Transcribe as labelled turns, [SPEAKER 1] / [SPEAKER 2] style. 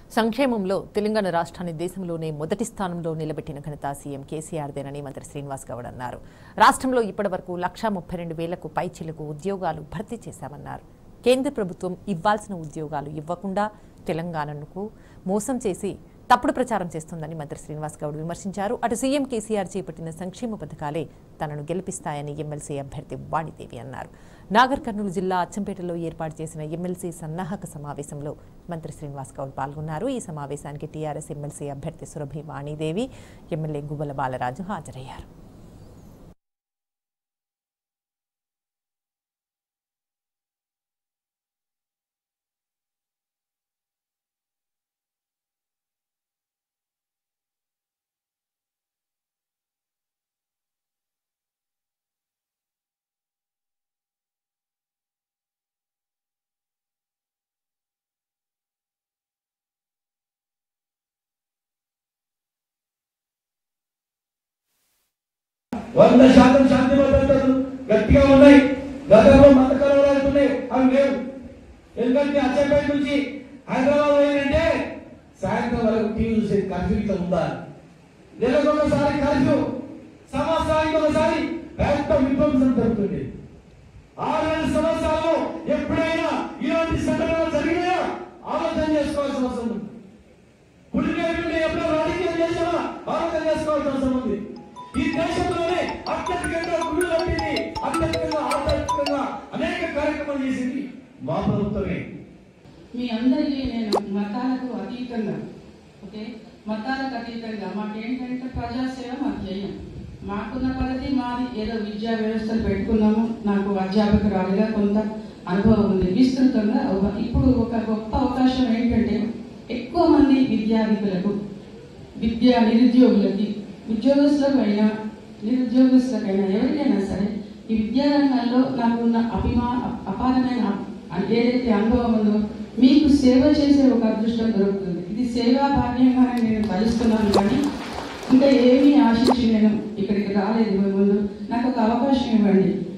[SPEAKER 1] సంక్షేమంలో తెలంగాణ రాష్ట్రాన్ని దేశంలోనే మొదటి స్థానంలో నిలబెట్టిన ఘనత సీఎం కేసీఆర్దేనని మంత్రి శ్రీనివాస్ గౌడ్ అన్నారు రాష్ట్రంలో ఇప్పటివరకు లక్షా ముప్పై రెండు వేలకు పైచిలకు ఉద్యోగాలు భర్తీ చేశామన్నారు కేంద్ర ప్రభుత్వం ఇవ్వాల్సిన ఉద్యోగాలు ఇవ్వకుండా తెలంగాణకు మోసం చేసి తప్పుడు ప్రచారం చేస్తుందని మంత్రి శ్రీనివాస్ గౌడ్ విమర్శించారు అటు సీఎం కేసీఆర్ చేపట్టిన సంక్షేమ పథకాలే తనను గెలిపిస్తాయని ఎమ్మెల్సీ అభ్యర్థి వాణిదేవి అన్నారు నాగర్ కర్నూలు జిల్లా అచ్చంపేటలో ఏర్పాటు చేసిన ఎమ్మెల్సీ సన్నాహక సమావేశంలో మంత్రి శ్రీనివాస్ గౌడ్ పాల్గొన్నారు ఈ సమావేశానికి టీఆర్ఎస్ ఎమ్మెల్సీ అభ్యర్థి సురభి వాణిదేవి ఎమ్మెల్యే గువ్వల బాలరాజు హాజరయ్యారు
[SPEAKER 2] వంద శాతం శాంతి భద్రతలు గట్టిగా ఉన్నాయి గతంలో మత కలవరాలు ఉన్నాయి అవి లేవు ఎందుకంటే అచ్చంపేట నుంచి హైదరాబాద్ పోయిందంటే సాయంత్రం వరకు టీవీ చూసే కర్ఫ్యూ ఇట్లా ఉందా నెలకొకసారి కర్ఫ్యూ సంవత్సరానికి ఒకసారి పెద్ద విధ్వంసం జరుగుతుంది ఆరేడు సంవత్సరాలు ఎప్పుడైనా ఇలాంటి సంఘటనలు జరిగినా ఆలోచన చేసుకోవాల్సిన అవసరం ఉంది పులికేరుంటే ఎప్పుడో రాజకీయం చేసామా ఆలోచన చేసుకోవాల్సిన అవసరం ఉంది ఈ దేశంలోనే అత్యధికంగా గుళ్ళు కట్టింది అత్యధికంగా ఆధ్యాత్మికంగా అనేక కార్యక్రమాలు చేసింది మా ప్రభుత్వమే
[SPEAKER 3] మీ అందరికీ నేను మతాలకు అతీతంగా ఓకే మతాలకు అతీతంగా మాకేంటంటే ప్రజాసేవ మాకు చేయం మాకున్న పద్ధతి మాది ఏదో విద్యా వ్యవస్థలు పెట్టుకున్నాము నాకు అధ్యాపకురాలుగా కొంత అనుభవం ఉంది విస్తృతంగా ఒక- ఇప్పుడు ఒక గొప్ప అవకాశం ఏంటంటే ఎక్కువ మంది విద్యార్థికులకు విద్యా నిరుద్యోగులకి ఉద్యోగస్తులకు అయినా నిరుద్యోగస్తులకైనా ఎవరికైనా సరే ఈ విద్యారంగంలో నాకున్న అభిమా అపారమైన ఏదైతే అనుభవం ఉందో మీకు సేవ చేసే ఒక అదృష్టం దొరుకుతుంది ఇది సేవా భాగ్యంగానే నేను తలుస్తున్నాను కానీ ఇంకా ఏమీ ఆశించి నేను ఇక్కడికి రాలేదు మీ ముందు నాకు ఒక అవకాశం ఇవ్వండి